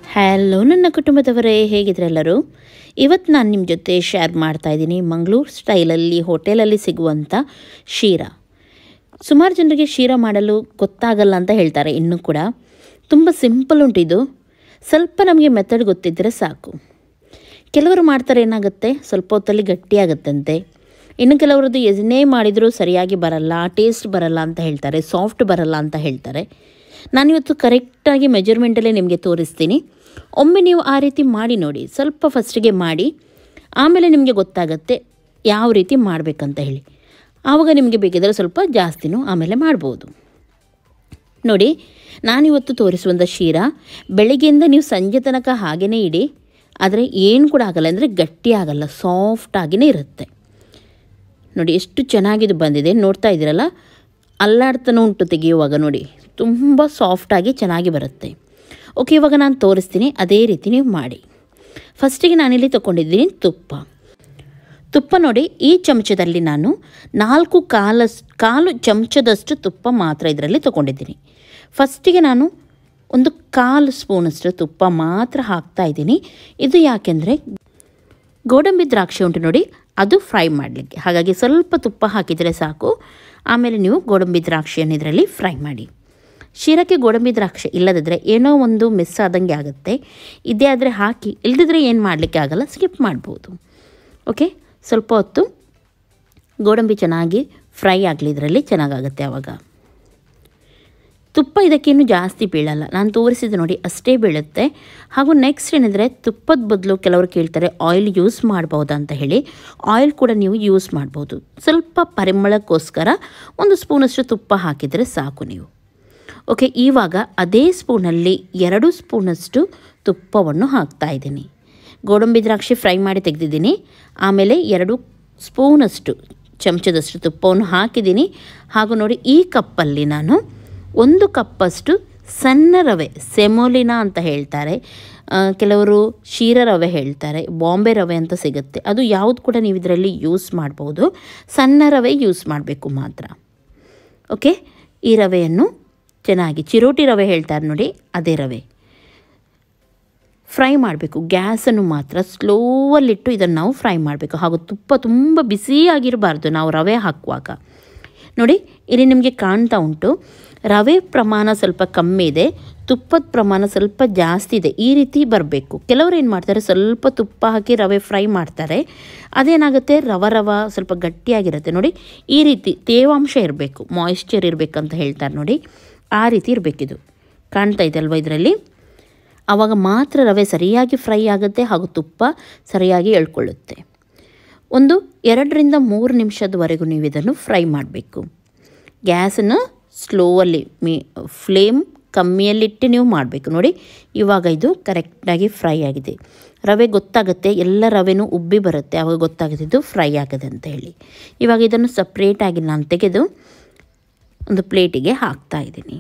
hello ನನ್ನ ಕುಟುಂಬದವರೇ ಹೇಗಿದ್ರೆ ಎಲ್ಲರೂ ಇವತ್ತು ನಾನು ನಿಮ್ಮ ಜೊತೆ ಶೇರ್ ಮಾಡ್ತಾ ಇದ್ದೀನಿ ಮಂಗಳೂರು ಸ್ಟೈಲಲ್ಲಿ ಹೋಟೆಲಲ್ಲಿ ಸಿಗುವಂಥ ಶೀರಾ ಸುಮಾರು ಜನರಿಗೆ ಶೀರಾ ಮಾಡಲು ಗೊತ್ತಾಗಲ್ಲ ಅಂತ ಹೇಳ್ತಾರೆ ಇನ್ನೂ ಕೂಡ ತುಂಬ ಸಿಂಪಲ್ ಉಂಟು ಇದು ಸ್ವಲ್ಪ ನಮಗೆ ಮೆಥಡ್ ಗೊತ್ತಿದ್ದರೆ ಸಾಕು ಕೆಲವರು ಮಾಡ್ತಾರೆ ಏನಾಗುತ್ತೆ ಸ್ವಲ್ಪ ಹೊತ್ತಲ್ಲಿ ಗಟ್ಟಿಯಾಗುತ್ತಂತೆ ಇನ್ನು ಕೆಲವರದ್ದು ಎಷ್ಟೇ ಮಾಡಿದರೂ ಸರಿಯಾಗಿ ಬರಲ್ಲ ಟೇಸ್ಟ್ ಬರಲ್ಲ ಅಂತ ಹೇಳ್ತಾರೆ ಸಾಫ್ಟ್ ಬರಲ್ಲ ಅಂತ ಹೇಳ್ತಾರೆ ನಾನಿವತ್ತು ಕರೆಕ್ಟಾಗಿ ಮೆಜರ್ಮೆಂಟಲ್ಲೇ ನಿಮಗೆ ತೋರಿಸ್ತೀನಿ ಒಮ್ಮೆ ನೀವು ಆ ರೀತಿ ಮಾಡಿ ನೋಡಿ ಸ್ವಲ್ಪ ಫಸ್ಟಿಗೆ ಮಾಡಿ ಆಮೇಲೆ ನಿಮಗೆ ಗೊತ್ತಾಗತ್ತೆ ಯಾವ ರೀತಿ ಮಾಡಬೇಕಂತ ಹೇಳಿ ಆವಾಗ ನಿಮಗೆ ಬೇಕಿದ್ದರೆ ಸ್ವಲ್ಪ ಜಾಸ್ತಿನೂ ಆಮೇಲೆ ಮಾಡ್ಬೋದು ನೋಡಿ ನಾನಿವತ್ತು ತೋರಿಸುವಂಥ ಶೀರಾ ಬೆಳಗ್ಗೆಯಿಂದ ನೀವು ಸಂಜೆ ತನಕ ಹಾಗೇ ಇಡಿ ಆದರೆ ಏನು ಕೂಡ ಆಗಲ್ಲ ಅಂದರೆ ಗಟ್ಟಿ ಆಗಲ್ಲ ಸಾಫ್ಟ್ ಆಗಿಯೇ ಇರುತ್ತೆ ನೋಡಿ ಎಷ್ಟು ಚೆನ್ನಾಗಿದು ಬಂದಿದೆ ನೋಡ್ತಾ ಇದ್ದೀರಲ್ಲ ಅಲ್ಲಾಡ್ತಾನೂ ಉಂಟು ತೆಗೆಯುವಾಗ ನೋಡಿ ತುಂಬ ಸಾಫ್ಟಾಗಿ ಚೆನ್ನಾಗಿ ಬರುತ್ತೆ ಓಕೆ ಇವಾಗ ನಾನು ತೋರಿಸ್ತೀನಿ ಅದೇ ರೀತಿ ನೀವು ಮಾಡಿ ಫಸ್ಟಿಗೆ ನಾನಿಲ್ಲಿ ತೊಗೊಂಡಿದ್ದೀನಿ ತುಪ್ಪ ತುಪ್ಪ ನೋಡಿ ಈ ಚಮಚದಲ್ಲಿ ನಾನು ನಾಲ್ಕು ಕಾಲಸ್ ಕಾಲು ಚಮಚದಷ್ಟು ತುಪ್ಪ ಮಾತ್ರ ಇದರಲ್ಲಿ ತೊಗೊಂಡಿದ್ದೀನಿ ಫಸ್ಟಿಗೆ ನಾನು ಒಂದು ಕಾಲು ಸ್ಪೂನಷ್ಟು ತುಪ್ಪ ಮಾತ್ರ ಹಾಕ್ತಾ ಇದ್ದೀನಿ ಇದು ಯಾಕೆಂದರೆ ಗೋಡಂಬಿ ದ್ರಾಕ್ಷಿ ಉಂಟು ನೋಡಿ ಅದು ಫ್ರೈ ಮಾಡಲಿಕ್ಕೆ ಹಾಗಾಗಿ ಸ್ವಲ್ಪ ತುಪ್ಪ ಹಾಕಿದರೆ ಸಾಕು ಆಮೇಲೆ ನೀವು ಗೋಡಂಬಿ ದ್ರಾಕ್ಷಿಯನ್ನು ಇದರಲ್ಲಿ ಫ್ರೈ ಮಾಡಿ ಶೀರಕ್ಕೆ ಗೋಡಂಬಿ ದ್ರಾಕ್ಷಿ ಇಲ್ಲದಿದ್ದರೆ ಏನೋ ಒಂದು ಮಿಸ್ ಆದಂಗೆ ಆಗುತ್ತೆ ಇದೇ ಆದರೆ ಹಾಕಿ ಇಲ್ಲದಿದ್ದರೆ ಏನು ಮಾಡಲಿಕ್ಕೆ ಆಗಲ್ಲ ಸ್ಕಿಪ್ ಮಾಡ್ಬೋದು ಓಕೆ ಸ್ವಲ್ಪ ಹೊತ್ತು ಗೋಡಂಬಿ ಚೆನ್ನಾಗಿ ಫ್ರೈ ಆಗಲಿ ಇದರಲ್ಲಿ ಚೆನ್ನಾಗಾಗುತ್ತೆ ಆವಾಗ ತುಪ್ಪ ಇದಕ್ಕೇನು ಜಾಸ್ತಿ ಬೀಳಲ್ಲ ನಾನು ತೋರಿಸಿದ್ದು ನೋಡಿ ಅಷ್ಟೇ ಬೀಳುತ್ತೆ ಹಾಗೂ ನೆಕ್ಸ್ಟ್ ಏನಿದ್ರೆ ತುಪ್ಪದ ಬದಲು ಕೆಲವರು ಕೇಳ್ತಾರೆ ಆಯಿಲ್ ಯೂಸ್ ಮಾಡ್ಬೋದಾ ಅಂತ ಹೇಳಿ ಆಯಿಲ್ ಕೂಡ ನೀವು ಯೂಸ್ ಮಾಡ್ಬೋದು ಸ್ವಲ್ಪ ಪರಿಮಳಕ್ಕೋಸ್ಕರ ಒಂದು ಸ್ಪೂನಷ್ಟು ತುಪ್ಪ ಹಾಕಿದರೆ ಸಾಕು ನೀವು ಓಕೆ ಇವಾಗ ಅದೇ ಸ್ಪೂನಲ್ಲಿ ಎರಡು ಸ್ಪೂನಷ್ಟು ತುಪ್ಪವನ್ನು ಹಾಕ್ತಾ ಇದ್ದೀನಿ ಗೋಡಂಬಿ ದ್ರಾಕ್ಷಿ ಫ್ರೈ ಮಾಡಿ ತೆಗೆದಿದ್ದೀನಿ ಆಮೇಲೆ ಎರಡು ಸ್ಪೂನಷ್ಟು ಚಮಚದಷ್ಟು ತುಪ್ಪವನ್ನು ಹಾಕಿದ್ದೀನಿ ಹಾಗೂ ನೋಡಿ ಈ ಕಪ್ಪಲ್ಲಿ ನಾನು ಒಂದು ಕಪ್ಪಷ್ಟು ಸಣ್ಣ ರವೆ ಸೆಮೋಲಿನಾ ಅಂತ ಹೇಳ್ತಾರೆ ಕೆಲವರು ಶೀರ ರವೆ ಹೇಳ್ತಾರೆ ಬಾಂಬೆ ರವೆ ಅಂತ ಸಿಗುತ್ತೆ ಅದು ಯಾವುದು ಕೂಡ ನೀವು ಇದರಲ್ಲಿ ಯೂಸ್ ಮಾಡ್ಬೋದು ಸಣ್ಣ ರವೆ ಯೂಸ್ ಮಾಡಬೇಕು ಮಾತ್ರ ಓಕೆ ಈ ರವೆಯನ್ನು ಚೆನ್ನಾಗಿ ಚಿರೋಟಿ ರವೆ ಹೇಳ್ತಾರೆ ನೋಡಿ ಅದೇ ರವೆ ಫ್ರೈ ಮಾಡಬೇಕು ಗ್ಯಾಸನ್ನು ಮಾತ್ರ ಸ್ಲೋವಲ್ಲಿಟ್ಟು ಇದನ್ನು ನಾವು ಫ್ರೈ ಮಾಡಬೇಕು ಹಾಗೂ ತುಪ್ಪ ತುಂಬ ಬಿಸಿಯಾಗಿರಬಾರ್ದು ನಾವು ರವೆ ಹಾಕುವಾಗ ನೋಡಿ ಇಲ್ಲಿ ನಿಮಗೆ ಕಾಣ್ತಾ ಉಂಟು ರವೆ ಪ್ರಮಾಣ ಸ್ವಲ್ಪ ಕಮ್ಮಿ ಇದೆ ತುಪ್ಪದ ಪ್ರಮಾಣ ಸ್ವಲ್ಪ ಜಾಸ್ತಿ ಇದೆ ಈ ರೀತಿ ಬರಬೇಕು ಕೆಲವರು ಏನು ಮಾಡ್ತಾರೆ ಸ್ವಲ್ಪ ತುಪ್ಪ ಹಾಕಿ ರವೆ ಫ್ರೈ ಮಾಡ್ತಾರೆ ಅದೇನಾಗುತ್ತೆ ರವ ರವ ಸ್ವಲ್ಪ ಗಟ್ಟಿಯಾಗಿರುತ್ತೆ ನೋಡಿ ಈ ರೀತಿ ತೇವಾಂಶ ಇರಬೇಕು ಮಾಯಿಶ್ಚರ್ ಇರಬೇಕಂತ ಹೇಳ್ತಾರೆ ನೋಡಿ ಆ ರೀತಿ ಇರಬೇಕಿದು ಕಾಣ್ತಾ ಇದೆ ಅಲ್ವಾ ಇದರಲ್ಲಿ ಆವಾಗ ಮಾತ್ರ ರವೆ ಸರಿಯಾಗಿ ಫ್ರೈ ಆಗುತ್ತೆ ಹಾಗೂ ತುಪ್ಪ ಸರಿಯಾಗಿ ಎಳ್ಕೊಳ್ಳುತ್ತೆ ಒಂದು ಎರಡರಿಂದ ಮೂರು ನಿಮಿಷದವರೆಗೂ ನೀವು ಇದನ್ನು ಫ್ರೈ ಮಾಡಬೇಕು ಗ್ಯಾಸನ್ನು ಸ್ಲೋವಲ್ಲಿ ಮೀ ಫ್ಲೇಮ್ ಕಮ್ಮಿಯಲ್ಲಿಟ್ಟು ನೀವು ಮಾಡಬೇಕು ನೋಡಿ ಇವಾಗ ಇದು ಕರೆಕ್ಟಾಗಿ ಫ್ರೈ ಆಗಿದೆ ರವೆ ಗೊತ್ತಾಗುತ್ತೆ ಎಲ್ಲ ರವೆನೂ ಉಬ್ಬಿ ಬರುತ್ತೆ ಆವಾಗ ಗೊತ್ತಾಗುತ್ತೆ ಇದು ಫ್ರೈ ಆಗಿದೆ ಅಂತ ಹೇಳಿ ಇವಾಗ ಇದನ್ನು ಸಪ್ರೇಟಾಗಿ ನಾನು ತೆಗೆದು ಒಂದು ಪ್ಲೇಟಿಗೆ ಹಾಕ್ತಾ ಇದ್ದೀನಿ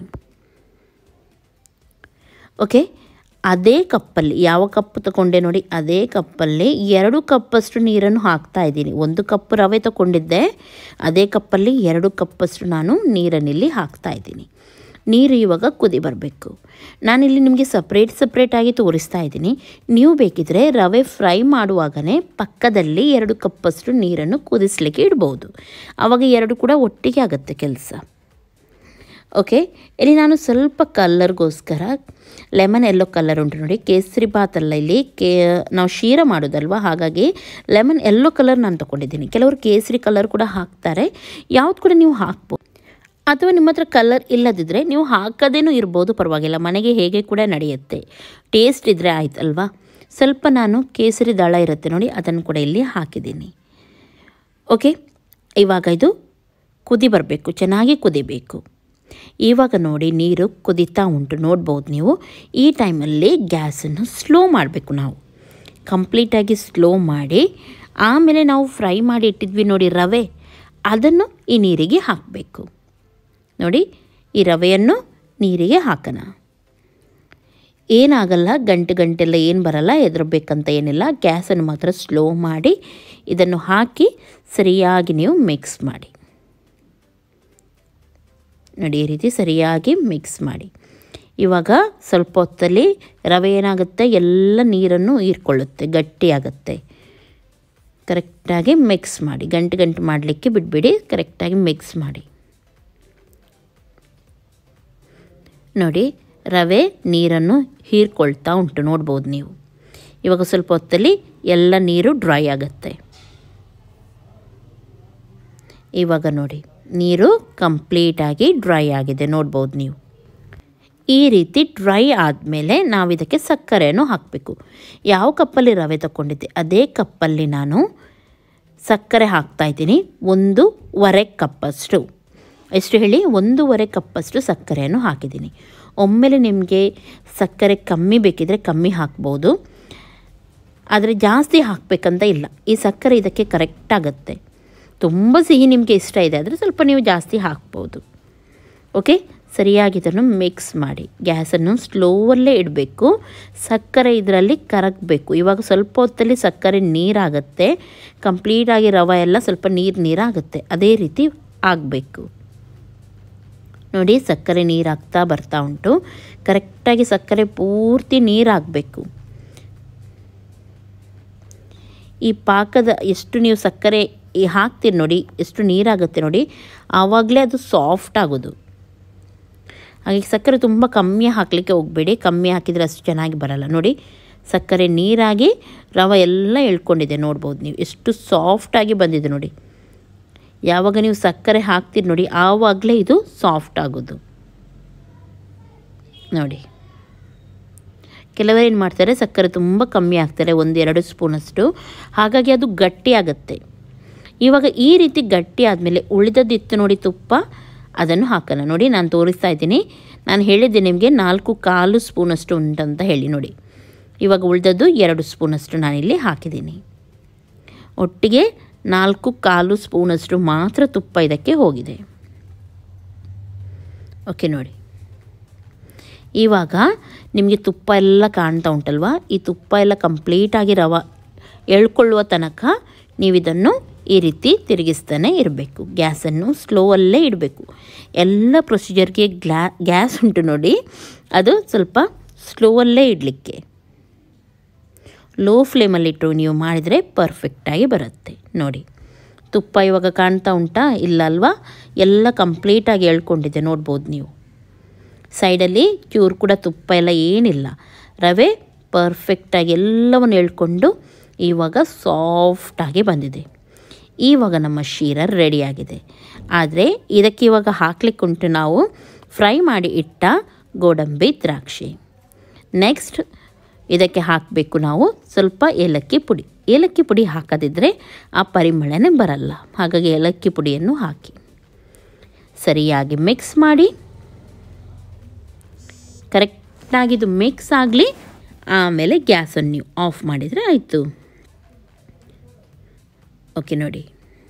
ಓಕೆ ಅದೇ ಕಪ್ಪಲ್ಲಿ ಯಾವ ಕಪ್ ತಗೊಂಡೆ ನೋಡಿ ಅದೇ ಕಪ್ಪಲ್ಲಿ ಎರಡು ಕಪ್ಪಷ್ಟು ನೀರನ್ನು ಹಾಕ್ತಾ ಇದ್ದೀನಿ ಒಂದು ಕಪ್ ರವೆ ತಗೊಂಡಿದ್ದೆ ಅದೇ ಕಪ್ಪಲ್ಲಿ ಎರಡು ಕಪ್ಪಷ್ಟು ನಾನು ನೀರನ್ನಿಲ್ಲಿ ಹಾಕ್ತಾ ಇದ್ದೀನಿ ನೀರು ಇವಾಗ ಕುದಿ ಬರಬೇಕು ನಾನಿಲ್ಲಿ ನಿಮಗೆ ಸಪ್ರೇಟ್ ಸಪ್ರೇಟಾಗಿ ತೋರಿಸ್ತಾ ಇದ್ದೀನಿ ನೀವು ಬೇಕಿದ್ರೆ ರವೆ ಫ್ರೈ ಮಾಡುವಾಗಲೇ ಪಕ್ಕದಲ್ಲಿ ಎರಡು ಕಪ್ಪಷ್ಟು ನೀರನ್ನು ಕುದಿಸ್ಲಿಕ್ಕೆ ಇಡ್ಬೋದು ಆವಾಗ ಎರಡು ಕೂಡ ಒಟ್ಟಿಗೆ ಆಗುತ್ತೆ ಕೆಲಸ ಓಕೆ ಇಲ್ಲಿ ನಾನು ಸ್ವಲ್ಪ ಕಲ್ಲರ್ಗೋಸ್ಕರ ಲೆಮನ್ ಎಲ್ಲೋ ಕಲರ್ ಉಂಟು ನೋಡಿ ಕೇಸರಿ ಬಾತಲ್ಲ ಇಲ್ಲಿ ಕೇ ನಾವು ಶೀರ ಮಾಡೋದಲ್ವ ಹಾಗಾಗಿ ಲೆಮನ್ ಎಲ್ಲೋ ಕಲರ್ ನಾನು ತೊಗೊಂಡಿದ್ದೀನಿ ಕೆಲವರು ಕೇಸರಿ ಕಲರ್ ಕೂಡ ಹಾಕ್ತಾರೆ ಯಾವ್ದು ಕೂಡ ನೀವು ಹಾಕ್ಬೋದು ಅಥವಾ ನಿಮ್ಮ ಹತ್ರ ಕಲರ್ ಇಲ್ಲದಿದ್ದರೆ ನೀವು ಹಾಕದೇನೂ ಇರ್ಬೋದು ಪರವಾಗಿಲ್ಲ ಮನೆಗೆ ಹೇಗೆ ಕೂಡ ನಡೆಯುತ್ತೆ ಟೇಸ್ಟ್ ಇದ್ದರೆ ಆಯ್ತಲ್ವಾ ಸ್ವಲ್ಪ ನಾನು ಕೇಸರಿ ದಳ ಇರುತ್ತೆ ನೋಡಿ ಅದನ್ನು ಕೂಡ ಇಲ್ಲಿ ಹಾಕಿದ್ದೀನಿ ಓಕೆ ಇವಾಗ ಇದು ಕುದಿ ಬರಬೇಕು ಚೆನ್ನಾಗಿ ಕುದಿಬೇಕು ಇವಾಗ ನೋಡಿ ನೀರು ಕುದೀತಾ ಉಂಟು ನೋಡ್ಬೋದು ನೀವು ಈ ಟೈಮಲ್ಲಿ ಗ್ಯಾಸನ್ನು ಸ್ಲೋ ಮಾಡಬೇಕು ನಾವು ಕಂಪ್ಲೀಟಾಗಿ ಸ್ಲೋ ಮಾಡಿ ಆಮೇಲೆ ನಾವು ಫ್ರೈ ಮಾಡಿ ಇಟ್ಟಿದ್ವಿ ನೋಡಿ ರವೆ ಅದನ್ನು ಈ ನೀರಿಗೆ ಹಾಕಬೇಕು ನೋಡಿ ಈ ರವೆಯನ್ನು ನೀರಿಗೆ ಹಾಕೋಣ ಏನಾಗಲ್ಲ ಗಂಟೆ ಗಂಟೆಲ್ಲ ಏನು ಬರಲ್ಲ ಹೆದರ್ಬೇಕಂತ ಏನಿಲ್ಲ ಗ್ಯಾಸನ್ನು ಮಾತ್ರ ಸ್ಲೋ ಮಾಡಿ ಇದನ್ನು ಹಾಕಿ ಸರಿಯಾಗಿ ನೀವು ಮಿಕ್ಸ್ ಮಾಡಿ ನೋಡಿ ಈ ರೀತಿ ಸರಿಯಾಗಿ ಮಿಕ್ಸ್ ಮಾಡಿ ಇವಾಗ ಸ್ವಲ್ಪ ಹೊತ್ತಲ್ಲಿ ರವೆ ಏನಾಗುತ್ತೆ ಎಲ್ಲ ನೀರನ್ನು ಹೀರ್ಕೊಳ್ಳುತ್ತೆ ಗಟ್ಟಿಯಾಗುತ್ತೆ ಕರೆಕ್ಟಾಗಿ ಮಿಕ್ಸ್ ಮಾಡಿ ಗಂಟು ಗಂಟು ಮಾಡಲಿಕ್ಕೆ ಬಿಡಬೇಡಿ ಕರೆಕ್ಟಾಗಿ ಮಿಕ್ಸ್ ಮಾಡಿ ನೋಡಿ ರವೆ ನೀರನ್ನು ಹೀರ್ಕೊಳ್ತಾ ಉಂಟು ನೋಡ್ಬೋದು ನೀವು ಇವಾಗ ಸ್ವಲ್ಪ ಹೊತ್ತಲ್ಲಿ ಎಲ್ಲ ನೀರು ಡ್ರೈ ಆಗುತ್ತೆ ಇವಾಗ ನೋಡಿ ನೀರು ಕಂಪ್ಲೀಟಾಗಿ ಡ್ರೈ ಆಗಿದೆ ನೋಡ್ಬೋದು ನೀವು ಈ ರೀತಿ ಡ್ರೈ ಆದಮೇಲೆ ನಾವು ಇದಕ್ಕೆ ಸಕ್ಕರೆಯನ್ನು ಹಾಕಬೇಕು ಯಾವ ಕಪ್ಪಲ್ಲಿ ರವೆ ತಗೊಂಡಿದ್ದೆ ಅದೇ ಕಪ್ಪಲ್ಲಿ ನಾನು ಸಕ್ಕರೆ ಹಾಕ್ತಾಯಿದ್ದೀನಿ ಒಂದೂವರೆ ಕಪ್ಪಷ್ಟು ಎಷ್ಟು ಹೇಳಿ ಒಂದೂವರೆ ಕಪ್ಪಷ್ಟು ಸಕ್ಕರೆಯನ್ನು ಹಾಕಿದ್ದೀನಿ ಒಮ್ಮೆಲೆ ನಿಮಗೆ ಸಕ್ಕರೆ ಕಮ್ಮಿ ಬೇಕಿದ್ರೆ ಕಮ್ಮಿ ಹಾಕ್ಬೋದು ಆದರೆ ಜಾಸ್ತಿ ಹಾಕಬೇಕಂತ ಇಲ್ಲ ಈ ಸಕ್ಕರೆ ಇದಕ್ಕೆ ಕರೆಕ್ಟ್ ಆಗುತ್ತೆ ತುಂಬ ಸಿಹಿ ನಿಮಗೆ ಇಷ್ಟ ಇದೆ ಆದರೆ ಸ್ವಲ್ಪ ನೀವು ಜಾಸ್ತಿ ಹಾಕ್ಬೋದು ಓಕೆ ಸರಿಯಾಗಿ ಇದನ್ನು ಮಿಕ್ಸ್ ಮಾಡಿ ಗ್ಯಾಸನ್ನು ಸ್ಲೋವಲ್ಲೇ ಇಡಬೇಕು ಸಕ್ಕರೆ ಇದರಲ್ಲಿ ಕರಗಬೇಕು ಇವಾಗ ಸ್ವಲ್ಪ ಹೊತ್ತಲ್ಲಿ ಸಕ್ಕರೆ ನೀರಾಗುತ್ತೆ ಕಂಪ್ಲೀಟಾಗಿ ರವೆ ಎಲ್ಲ ಸ್ವಲ್ಪ ನೀರು ನೀರಾಗುತ್ತೆ ಅದೇ ರೀತಿ ಆಗಬೇಕು ನೋಡಿ ಸಕ್ಕರೆ ನೀರಾಗ್ತಾ ಬರ್ತಾ ಉಂಟು ಕರೆಕ್ಟಾಗಿ ಸಕ್ಕರೆ ಪೂರ್ತಿ ನೀರಾಗಬೇಕು ಈ ಪಾಕದ ಎಷ್ಟು ನೀವು ಸಕ್ಕರೆ ಈ ಹಾಕ್ತೀರಿ ನೋಡಿ ಎಷ್ಟು ನೀರಾಗುತ್ತೆ ನೋಡಿ ಆವಾಗಲೇ ಅದು ಸಾಫ್ಟ್ ಆಗೋದು ಹಾಗೆ ಸಕ್ಕರೆ ತುಂಬ ಕಮ್ಮಿ ಹಾಕಲಿಕ್ಕೆ ಹೋಗಬೇಡಿ ಕಮ್ಮಿ ಹಾಕಿದರೆ ಅಷ್ಟು ಚೆನ್ನಾಗಿ ಬರಲ್ಲ ನೋಡಿ ಸಕ್ಕರೆ ನೀರಾಗಿ ರವೆ ಎಲ್ಲ ಎಳ್ಕೊಂಡಿದೆ ನೋಡ್ಬೋದು ನೀವು ಎಷ್ಟು ಸಾಫ್ಟಾಗಿ ಬಂದಿದೆ ನೋಡಿ ಯಾವಾಗ ನೀವು ಸಕ್ಕರೆ ಹಾಕ್ತೀರಿ ನೋಡಿ ಆವಾಗಲೇ ಇದು ಸಾಫ್ಟ್ ಆಗೋದು ನೋಡಿ ಕೆಲವರು ಏನು ಮಾಡ್ತಾರೆ ಸಕ್ಕರೆ ತುಂಬ ಕಮ್ಮಿ ಹಾಕ್ತಾರೆ ಒಂದು ಎರಡು ಸ್ಪೂನಷ್ಟು ಹಾಗಾಗಿ ಅದು ಗಟ್ಟಿ ಆಗುತ್ತೆ ಇವಾಗ ಈ ರೀತಿ ಗಟ್ಟಿ ಆದಮೇಲೆ ಉಳಿದದ್ದಿತ್ತು ನೋಡಿ ತುಪ್ಪ ಅದನ್ನು ಹಾಕೋಣ ನೋಡಿ ನಾನು ತೋರಿಸ್ತಾ ಇದ್ದೀನಿ ನಾನು ಹೇಳಿದ್ದೆ ನಿಮಗೆ ನಾಲ್ಕು ಕಾಲು ಸ್ಪೂನಷ್ಟು ಉಂಟಂತ ಹೇಳಿ ನೋಡಿ ಇವಾಗ ಉಳಿದದ್ದು ಎರಡು ಸ್ಪೂನಷ್ಟು ನಾನಿಲ್ಲಿ ಹಾಕಿದ್ದೀನಿ ಒಟ್ಟಿಗೆ ನಾಲ್ಕು ಕಾಲು ಸ್ಪೂನಷ್ಟು ಮಾತ್ರ ತುಪ್ಪ ಇದಕ್ಕೆ ಹೋಗಿದೆ ಓಕೆ ನೋಡಿ ಇವಾಗ ನಿಮಗೆ ತುಪ್ಪ ಎಲ್ಲ ಕಾಣ್ತಾ ಉಂಟಲ್ವ ಈ ತುಪ್ಪ ಎಲ್ಲ ಕಂಪ್ಲೀಟಾಗಿ ರವ ಎಳ್ಕೊಳ್ಳುವ ತನಕ ನೀವು ಇದನ್ನು ಈ ರೀತಿ ತಿರುಗಿಸ್ತಾನೆ ಇರಬೇಕು ಗ್ಯಾಸನ್ನು ಸ್ಲೋವಲ್ಲೇ ಇಡಬೇಕು ಎಲ್ಲ ಪ್ರೊಸೀಜರ್ಗೆ ಗ್ಲಾ ಗ್ಯಾಸ್ ಉಂಟು ನೋಡಿ ಅದು ಸ್ವಲ್ಪ ಸ್ಲೋವಲ್ಲೇ ಇಡಲಿಕ್ಕೆ ಲೋ ಫ್ಲೇಮಲ್ಲಿಟ್ಟು ನೀವು ಮಾಡಿದರೆ ಪರ್ಫೆಕ್ಟಾಗಿ ಬರುತ್ತೆ ನೋಡಿ ತುಪ್ಪ ಇವಾಗ ಕಾಣ್ತಾ ಉಂಟಾ ಇಲ್ಲ ಅಲ್ವಾ ಎಲ್ಲ ಕಂಪ್ಲೀಟಾಗಿ ಎಳ್ಕೊಂಡಿದೆ ನೋಡ್ಬೋದು ನೀವು ಸೈಡಲ್ಲಿ ಚೂರು ಕೂಡ ತುಪ್ಪ ಎಲ್ಲ ಏನಿಲ್ಲ ರವೆ ಪರ್ಫೆಕ್ಟಾಗಿ ಎಲ್ಲವನ್ನು ಎಳ್ಕೊಂಡು ಇವಾಗ ಸಾಫ್ಟಾಗಿ ಬಂದಿದೆ ಇವಾಗ ನಮ್ಮ ಶೀರ ರೆಡಿಯಾಗಿದೆ ಆದರೆ ಇದಕ್ಕೆ ಇವಾಗ ಹಾಕ್ಲಿಕ್ಕೆ ಉಂಟು ನಾವು ಫ್ರೈ ಮಾಡಿ ಇಟ್ಟ ಗೋಡಂಬಿ ದ್ರಾಕ್ಷಿ ನೆಕ್ಸ್ಟ್ ಇದಕ್ಕೆ ಹಾಕಬೇಕು ನಾವು ಸ್ವಲ್ಪ ಏಲಕ್ಕಿ ಪುಡಿ ಏಲಕ್ಕಿ ಪುಡಿ ಹಾಕದಿದ್ದರೆ ಆ ಪರಿಮಳನೇ ಬರಲ್ಲ ಹಾಗಾಗಿ ಏಲಕ್ಕಿ ಪುಡಿಯನ್ನು ಹಾಕಿ ಸರಿಯಾಗಿ ಮಿಕ್ಸ್ ಮಾಡಿ ಕರೆಕ್ಟಾಗಿ ಇದು ಮಿಕ್ಸ್ ಆಗಲಿ ಆಮೇಲೆ ಗ್ಯಾಸನ್ನು ನೀವು ಆಫ್ ಮಾಡಿದರೆ ಆಯಿತು ಓಕೆ ನೋಡಿ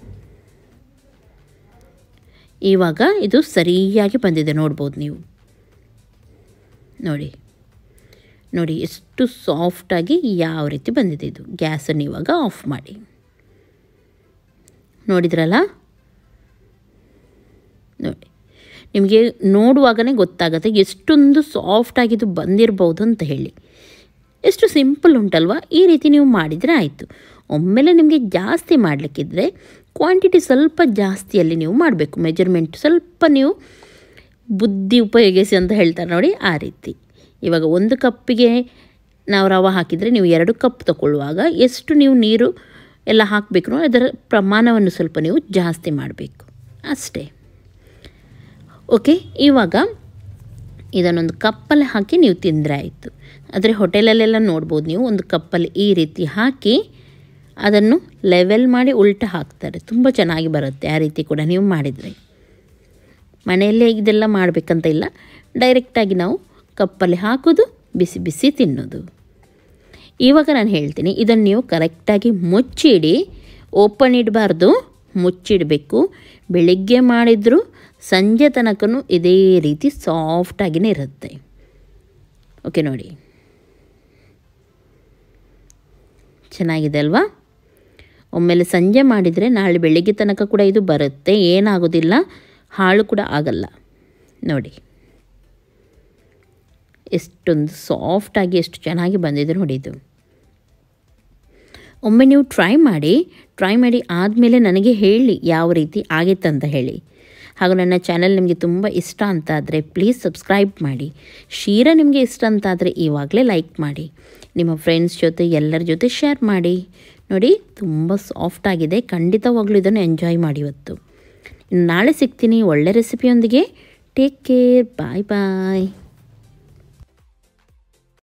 ಇವಾಗ ಇದು ಸರಿಯಾಗಿ ಬಂದಿದೆ ನೋಡ್ಬೋದು ನೀವು ನೋಡಿ ನೋಡಿ ಎಷ್ಟು ಸಾಫ್ಟಾಗಿ ಯಾವ ರೀತಿ ಬಂದಿದೆ ಇದು ಗ್ಯಾಸನ್ನು ಇವಾಗ ಆಫ್ ಮಾಡಿ ನೋಡಿದ್ರಲ್ಲ ನೋಡಿ ನಿಮಗೆ ನೋಡುವಾಗಲೇ ಗೊತ್ತಾಗುತ್ತೆ ಎಷ್ಟೊಂದು ಸಾಫ್ಟಾಗಿದ್ದು ಬಂದಿರ್ಬೋದು ಅಂತ ಹೇಳಿ ಎಷ್ಟು ಸಿಂಪಲ್ ಉಂಟಲ್ವಾ ಈ ರೀತಿ ನೀವು ಮಾಡಿದರೆ ಆಯಿತು ಒಮ್ಮೆಲೆ ನಿಮಗೆ ಜಾಸ್ತಿ ಮಾಡಲಿಕ್ಕಿದ್ರೆ ಕ್ವಾಂಟಿಟಿ ಸ್ವಲ್ಪ ಜಾಸ್ತಿಯಲ್ಲಿ ನೀವು ಮಾಡಬೇಕು ಮೆಜರ್ಮೆಂಟ್ ಸ್ವಲ್ಪ ನೀವು ಬುದ್ಧಿ ಉಪಯೋಗಿಸಿ ಅಂತ ಹೇಳ್ತಾರೆ ನೋಡಿ ಆ ರೀತಿ ಇವಾಗ ಒಂದು ಕಪ್ಪಿಗೆ ನಾವು ರವೆ ಹಾಕಿದರೆ ನೀವು ಎರಡು ಕಪ್ ತಗೊಳ್ಳುವಾಗ ಎಷ್ಟು ನೀವು ನೀರು ಎಲ್ಲ ಹಾಕಬೇಕು ಅದರ ಪ್ರಮಾಣವನ್ನು ಸ್ವಲ್ಪ ನೀವು ಜಾಸ್ತಿ ಮಾಡಬೇಕು ಅಷ್ಟೇ ಓಕೆ ಇವಾಗ ಇದನ್ನೊಂದು ಕಪ್ಪಲ್ಲಿ ಹಾಕಿ ನೀವು ತಿಂದರೆ ಆಯಿತು ಆದರೆ ಹೋಟೆಲಲ್ಲೆಲ್ಲ ನೋಡ್ಬೋದು ನೀವು ಒಂದು ಕಪ್ಪಲ್ಲಿ ಈ ರೀತಿ ಹಾಕಿ ಅದನ್ನು ಲೆವೆಲ್ ಮಾಡಿ ಉಲ್ಟ ಹಾಕ್ತಾರೆ ತುಂಬ ಚೆನ್ನಾಗಿ ಬರುತ್ತೆ ಆ ರೀತಿ ಕೂಡ ನೀವು ಮಾಡಿದರೆ ಮನೆಯಲ್ಲೇ ಇದೆಲ್ಲ ಮಾಡಬೇಕಂತ ಇಲ್ಲ ಡೈರೆಕ್ಟಾಗಿ ನಾವು ಕಪ್ಪಲ್ಲಿ ಹಾಕೋದು ಬಿಸಿ ಬಿಸಿ ತಿನ್ನೋದು ಇವಾಗ ನಾನು ಹೇಳ್ತೀನಿ ಇದನ್ನು ನೀವು ಕರೆಕ್ಟಾಗಿ ಮುಚ್ಚಿಡಿ ಓಪನ್ ಇಡಬಾರ್ದು ಮುಚ್ಚಿಡಬೇಕು ಬೆಳಿಗ್ಗೆ ಮಾಡಿದರೂ ಸಂಜೆ ತನಕನೂ ಇದೇ ರೀತಿ ಸಾಫ್ಟಾಗಿಯೇ ಇರುತ್ತೆ ಓಕೆ ನೋಡಿ ಚೆನ್ನಾಗಿದೆ ಅಲ್ವಾ ಒಮ್ಮೆಲೆ ಸಂಜೆ ಮಾಡಿದರೆ ನಾಳೆ ಬೆಳಿಗ್ಗೆ ತನಕ ಕೂಡ ಇದು ಬರುತ್ತೆ ಏನಾಗೋದಿಲ್ಲ ಹಾಳು ಕೂಡ ಆಗಲ್ಲ ನೋಡಿ ಎಷ್ಟೊಂದು ಸಾಫ್ಟಾಗಿ ಎಷ್ಟು ಚೆನ್ನಾಗಿ ಬಂದಿದೆ ನೋಡಿ ಇದು ಒಮ್ಮೆ ನೀವು ಟ್ರೈ ಮಾಡಿ ಟ್ರೈ ಮಾಡಿ ಆದಮೇಲೆ ನನಗೆ ಹೇಳಿ ಯಾವ ರೀತಿ ಆಗಿತ್ತಂತ ಹೇಳಿ ಹಾಗೂ ನನ್ನ ಚಾನಲ್ ನಿಮಗೆ ತುಂಬ ಇಷ್ಟ ಅಂತಾದರೆ ಪ್ಲೀಸ್ ಸಬ್ಸ್ಕ್ರೈಬ್ ಮಾಡಿ ಶೀರಾ ನಿಮಗೆ ಇಷ್ಟ ಅಂತಾದರೆ ಇವಾಗಲೇ ಲೈಕ್ ಮಾಡಿ ನಿಮ್ಮ ಫ್ರೆಂಡ್ಸ್ ಜೊತೆ ಎಲ್ಲರ ಜೊತೆ ಶೇರ್ ಮಾಡಿ ನೋಡಿ ತುಂಬ ಸಾಫ್ಟ್ ಆಗಿದೆ ಖಂಡಿತವಾಗ್ಲೂ ಇದನ್ನು ಎಂಜಾಯ್ ಮಾಡಿ ಇವತ್ತು ಇನ್ನು ನಾಳೆ ಸಿಗ್ತೀನಿ ಒಳ್ಳೆ ರೆಸಿಪಿಯೊಂದಿಗೆ ಟೇಕ್ ಕೇರ್ ಬಾಯ್ ಬಾಯ್